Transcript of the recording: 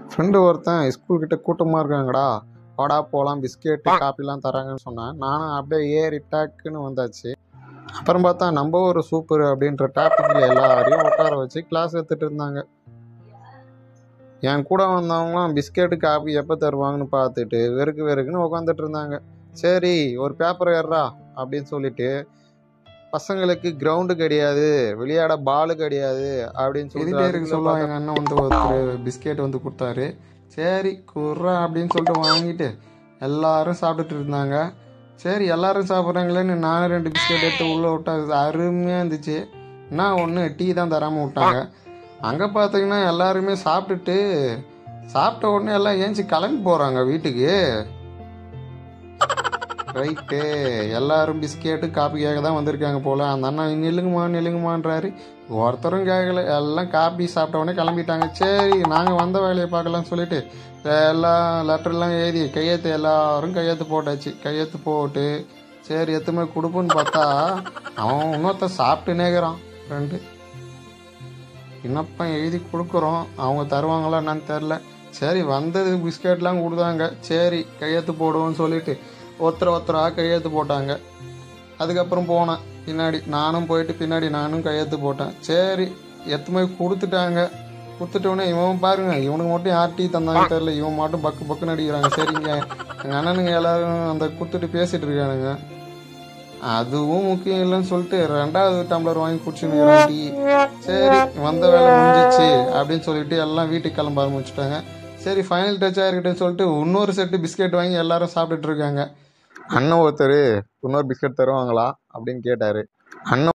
friend ஒருத்தன் school கிட்ட கூட்டமாக இருக்காங்கடா வாடா போகலாம் பிஸ்கெட்டு காப்பிலாம் தராங்கன்னு சொன்னேன் நானும் அப்படியே ஏறி டக்குன்னு வந்தாச்சு அப்புறம் பார்த்தா நம்ம ஒரு சூப்பர் அப்படின்ற டாப்பிக்கில் எல்லாரையும் உட்கார வச்சு கிளாஸ் எடுத்துகிட்டு இருந்தாங்க என் கூட வந்தவங்களாம் பிஸ்கெட்டு காப்பி எப்போ தருவாங்கன்னு பார்த்துட்டு வெறுக்கு வெறுக்குன்னு உட்காந்துட்டு இருந்தாங்க சரி ஒரு பேப்பர் ஏறா அப்படின்னு சொல்லிட்டு பசங்களுக்கு கிரவுண்டு கிடையாது விளையாட பாலு கிடையாது அப்படின்னு சொல்லிட்டு இருக்கு சொல்லுவாங்க எங்கள் அண்ணன் வந்து ஒருத்தர் பிஸ்கெட் வந்து கொடுத்தாரு சரி குர்ரா அப்படின்னு சொல்லிட்டு வாங்கிட்டு எல்லாரும் சாப்பிட்டுட்டு இருந்தாங்க சரி எல்லாரும் சாப்பிட்றாங்களேன்னு நானும் ரெண்டு பிஸ்கெட் எடுத்து உள்ளே விட்டா அது அருமையாக இருந்துச்சு என்ன ஒன்று டீ தான் தராமல் விட்டாங்க அங்கே பார்த்தீங்கன்னா எல்லாருமே சாப்பிட்டுட்டு சாப்பிட்ட உடனே எல்லாம் ஏஞ்சி கிளம்பி போகிறாங்க வீட்டுக்கு ரைட்டு எல்லாரும் பிஸ்கெட்டு காப்பி கேட்க தான் வந்திருக்காங்க போல அந்த அண்ணா நில்லுங்கம்மா நில்லுங்கம்மான்றாரு ஒருத்தரும் கேட்கல எல்லாம் காப்பி சாப்பிட்ட உடனே கிளம்பிட்டாங்க சரி நாங்கள் வந்த வேலையை பார்க்கலாம்னு சொல்லிட்டு எல்லா லெட்டர்லாம் எழுதி கையெழுத்து எல்லாரும் கையெழுத்து போட்டாச்சு கையெழுத்து போட்டு சரி எத்துமே கொடுப்புன்னு பார்த்தா அவன் இன்னொருத்தன் சாப்பிட்டு நேக்கிறான் ஃப்ரெண்டு என்னப்பா எழுதி கொடுக்குறோம் அவங்க தருவாங்களா என்னன்னு தெரில சரி வந்தது பிஸ்கெட்லாம் கொடுத்தாங்க சரி கையெழுத்து போடுவோம்னு சொல்லிட்டு ஒருத்தர் ஒருத்தராக கையெழுத்து போட்டாங்க அதுக்கப்புறம் போனேன் பின்னாடி நானும் போயிட்டு பின்னாடி நானும் கையெழுத்து போட்டேன் சரி எத்துமே கொடுத்துட்டாங்க கொடுத்துட்டோடனே இவன் பாருங்க இவனுக்கு மட்டும் யார் டீ தந்தாங்க தெரில இவன் மட்டும் பக்கு பக்குன்னு அடிக்கிறாங்க சரிங்க எங்கள் அண்ணனுங்க எல்லாரும் அந்த கொடுத்துட்டு பேசிட்டு இருக்கானுங்க அதுவும் முக்கியம் இல்லைன்னு சொல்லிட்டு ரெண்டாவது டம்ளர் வாங்கி குடிச்சுன்னு டீ சரி வந்த வேலை முடிஞ்சிச்சு அப்படின்னு சொல்லிட்டு எல்லாம் வீட்டுக்கு கிளம்ப ஆரம்பிச்சுட்டாங்க சரி ஃபைனல் டச் ஆகிருக்கட்டும்னு சொல்லிட்டு இன்னொரு செட்டு பிஸ்கெட் வாங்கி எல்லாரும் சாப்பிட்டுட்டு இருக்காங்க அண்ணன் ஒருத்தர் இன்னொரு பிஸ்கெட் தருவாங்களா அப்படின்னு கேட்டார் அண்ணன்